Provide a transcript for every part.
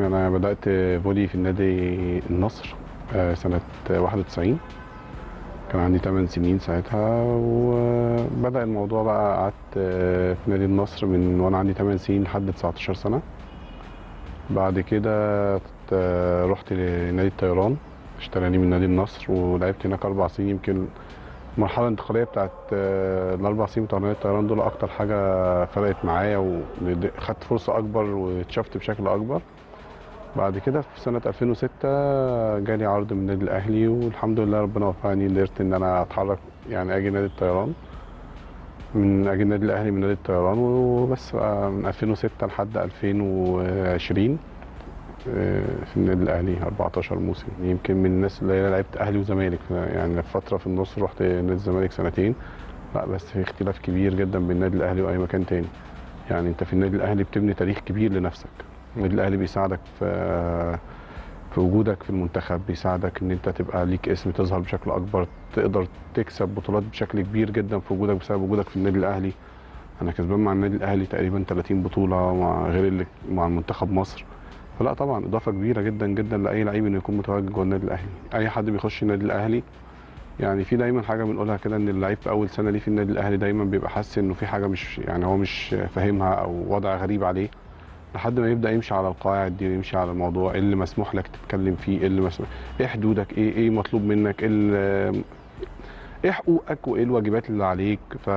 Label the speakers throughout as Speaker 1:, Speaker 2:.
Speaker 1: انا بدات فولي في النادي النصر آه، سنه 91 كان عندي 8 سنين ساعتها وبدا الموضوع بقى قعدت آه، في نادي النصر من وانا عندي 8 سنين لحد 19 سنه بعد كده آه، رحت لنادي الطيران اشتراني من نادي النصر ولعبت هناك اربع سنين يمكن المرحله الانتقاليه بتاعت آه، الاربع سنين بتوع نادي الطيران دول اكتر حاجه فرقت معايا وخدت فرصه اكبر واتشفت بشكل اكبر بعد كده في سنه 2006 جالي عرض من النادي الاهلي والحمد لله ربنا وفقني قدرت ان انا اتحرك يعني اجي نادي الطيران من اجي النادي الاهلي من نادي الطيران وبس بقى من 2006 لحد 2020 آه، في النادي الاهلي 14 موسم يمكن من الناس اللي هي لعبت اهلي وزمالك يعني فتره في النص رحت نادي الزمالك سنتين لا بس في اختلاف كبير جدا بين النادي الاهلي واي مكان تاني يعني انت في النادي الاهلي بتبني تاريخ كبير لنفسك النادي الاهلي بيساعدك في في وجودك في المنتخب بيساعدك ان انت تبقى ليك اسم تظهر بشكل اكبر تقدر تكسب بطولات بشكل كبير جدا في وجودك بسبب وجودك في النادي الاهلي انا كسبان مع النادي الاهلي تقريبا 30 بطوله مع غير اللي مع منتخب مصر فلا طبعا اضافه كبيره جدا جدا لاي لعيب انه يكون متواجد جوه النادي الاهلي اي حد بيخش النادي الاهلي يعني في دايما حاجه بنقولها كده ان اللعيب في اول سنه ليه في النادي الاهلي دايما بيبقى حاسس انه في حاجه مش يعني هو مش فاهمها او وضع غريب عليه لحد ما يبدا يمشي على القواعد دي ويمشي على الموضوع ايه اللي مسموح لك تتكلم فيه ايه اللي مسموح ايه حدودك ايه ايه مطلوب منك ايه ال- ايه حقوقك وايه الواجبات اللي عليك ف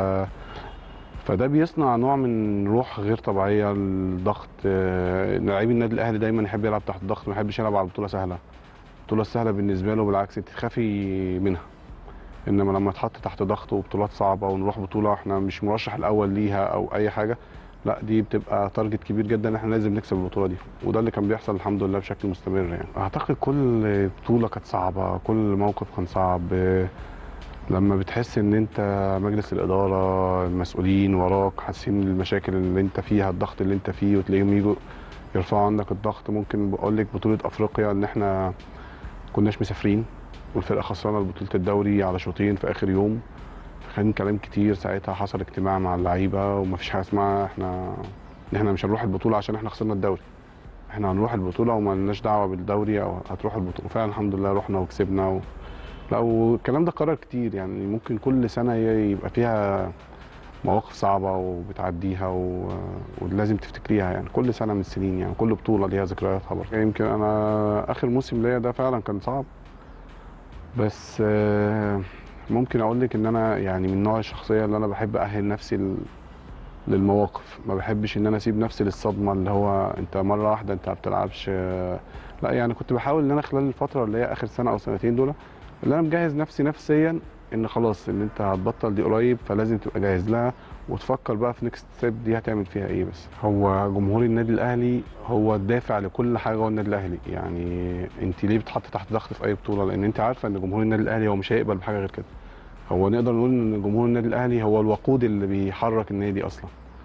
Speaker 1: فده بيصنع نوع من روح غير طبيعيه الضغط آه، لعيب النادي الاهلي دايما يحب يلعب تحت الضغط ما يحبش يلعب على بطوله سهله البطوله السهله بالنسبه له بالعكس انت تخافي منها انما لما تحط تحت ضغط وبطولات صعبه ونروح بطوله احنا مش مرشح الاول ليها او اي حاجه لا دي بتبقى تارجت كبير جدا احنا لازم نكسب البطوله دي وده اللي كان بيحصل الحمد لله بشكل مستمر يعني اعتقد كل بطوله كانت صعبه كل موقف كان صعب آه، لما بتحس ان انت مجلس الاداره المسؤولين وراك حاسين المشاكل اللي انت فيها الضغط اللي انت فيه وتلاقيهم يجوا يرفعوا عنك الضغط ممكن بقول لك بطوله افريقيا ان احنا كناش مسافرين والفرقه خسرانه بطوله الدوري على شوطين في اخر يوم كان كلام كتير ساعتها حصل اجتماع مع اللعيبه ومفيش حاجه اسمها احنا ان احنا مش هنروح البطوله عشان احنا خسرنا الدوري احنا هنروح البطوله وما لناش دعوه بالدوري او هتروح البطوله فعلا الحمد لله رحنا وكسبنا و... لا والكلام ده قرر كتير يعني ممكن كل سنه ي- يبقى فيها مواقف صعبه وبتعديها و... ولازم تفتكريها يعني كل سنه من السنين يعني كل بطوله ليها ذكرياتها برضه يعني يمكن انا اخر موسم ليا ده فعلا كان صعب بس آه، ممكن اقول لك ان انا يعني من نوع الشخصيه اللي انا بحب اهل نفسي ل- للمواقف ما بحبش ان انا اسيب نفسي للصدمه اللي هو انت مره واحده انت ما بتلعبش آه، لا يعني كنت بحاول ان انا خلال الفتره اللي هي اخر سنه او سنتين دول اللي انا مجهز نفسي نفسيا ان خلاص ان انت هتبطل دي قريب فلازم تبقى جاهز لها وتفكر بقى في نيكست ستيب دي هتعمل فيها ايه بس هو جمهور النادي الاهلي هو الدافع لكل حاجه جوه النادي الاهلي يعني انت ليه بتحط تحت ضغط في اي بطوله لان انت عارفه ان جمهور النادي الاهلي هو مش هيقبل بحاجه غير كده هو نقدر نقول ان جمهور النادي الاهلي هو الوقود اللي بيحرك النادي اصلا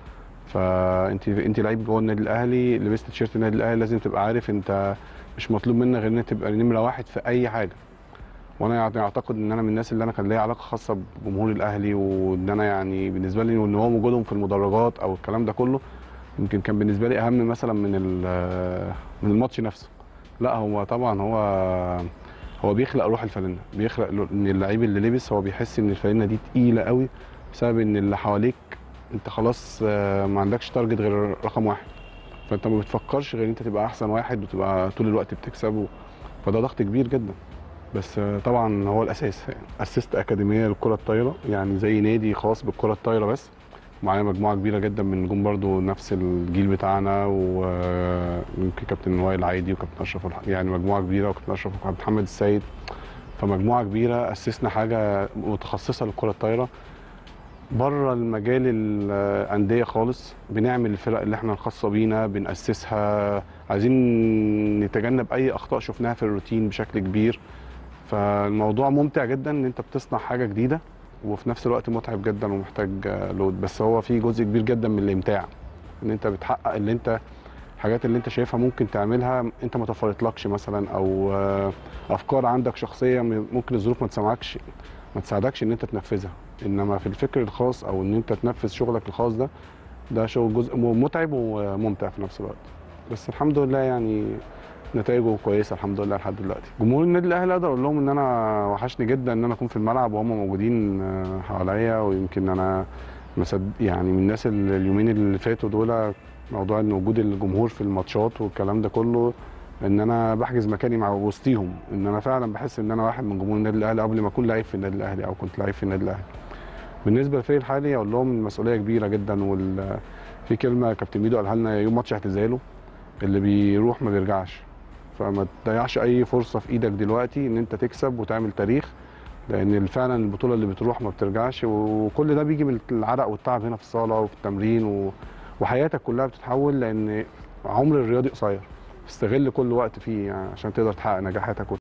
Speaker 1: فانت انت لعيب جوه النادي الاهلي لبست تيشيرت النادي الاهلي لازم تبقى عارف انت مش مطلوب منك غير ان انت تبقى نمره واحد في اي حاجه وانا يعني اعتقد ان انا من الناس اللي انا كان ليا علاقه خاصه بجمهور الاهلي وان انا يعني بالنسبه لي ان هو وجودهم في المدرجات او الكلام ده كله يمكن كان بالنسبه لي اهم مثلا من ال- من الماتش نفسه لا هو طبعا هو هو بيخلق روح الفانلة بيخلق له- ان اللعيب اللي لبس هو بيحس ان الفانلة دي تقيله قوي بسبب ان اللي حواليك انت خلاص آه، ما عندكش تارجت غير رقم واحد فانت ما بتفكرش غير ان انت تبقى احسن واحد وتبقى طول الوقت بتكسب و- فده ضغط كبير جدا بس آه، طبعا هو الاساس يعني اسست اكاديميه للكره الطايره يعني زي نادي خاص بالكره الطايره بس معايا مجموعه كبيره جدا من نجوم برضو نفس الجيل بتاعنا ويمكن كابتن وائل عايدي وكابتن اشرف الح- يعني مجموعه كبيره وكابتن اشرف وكابتن محمد السيد فمجموعه كبيره اسسنا حاجه متخصصه للكره الطايره بره المجال الانديه خالص بنعمل الفرق اللي احنا الخاصه بينا بناسسها عايزين نتجنب اي اخطاء شفناها في الروتين بشكل كبير فالموضوع ممتع جدا ان انت بتصنع حاجه جديده وفي نفس الوقت متعب جدا ومحتاج آه، لود بس هو في جزء كبير جدا من الامتاع ان انت بتحقق اللي انت الحاجات اللي انت شايفها ممكن تعملها انت ما تفرطلكش مثلا او آه، افكار عندك شخصيه م- ممكن الظروف ما تساعدكش ما تساعدكش ان انت تنفذها انما في الفكر الخاص او ان انت تنفذ شغلك الخاص ده ده شغل جزء م- متعب وممتع في نفس الوقت بس الحمد لله يعني نتائجه كويسه الحمد لله لحد دلوقتي جمهور النادي الاهلي اقدر اقول لهم ان انا وحشني جدا ان انا اكون في الملعب وهم موجودين آه، حواليا ويمكن انا مصد يعني من الناس اللي اليومين اللي فاتوا دول موضوع ان وجود الجمهور في الماتشات والكلام ده كله ان انا بحجز مكاني مع وسطيهم ان انا فعلا بحس ان انا واحد من جمهور النادي الاهلي قبل ما اكون لعيب في النادي الاهلي او كنت لعيب في النادي الاهلي بالنسبه للفريق الحالي اقول لهم المسؤوليه كبيره جدا وال في كلمه كابتن ميدو قالها لنا يوم ماتش اعتزاله اللي بيروح ما بيرجعش فما تضيعش اي فرصه في ايدك دلوقتي ان انت تكسب وتعمل تاريخ لان فعلا البطوله اللي بتروح ما بترجعش وكل ده بيجي من العرق والتعب هنا في الصاله وفي التمرين و... وحياتك كلها بتتحول لان عمر الرياضي قصير استغل كل وقت فيه يعني عشان تقدر تحقق نجاحاتك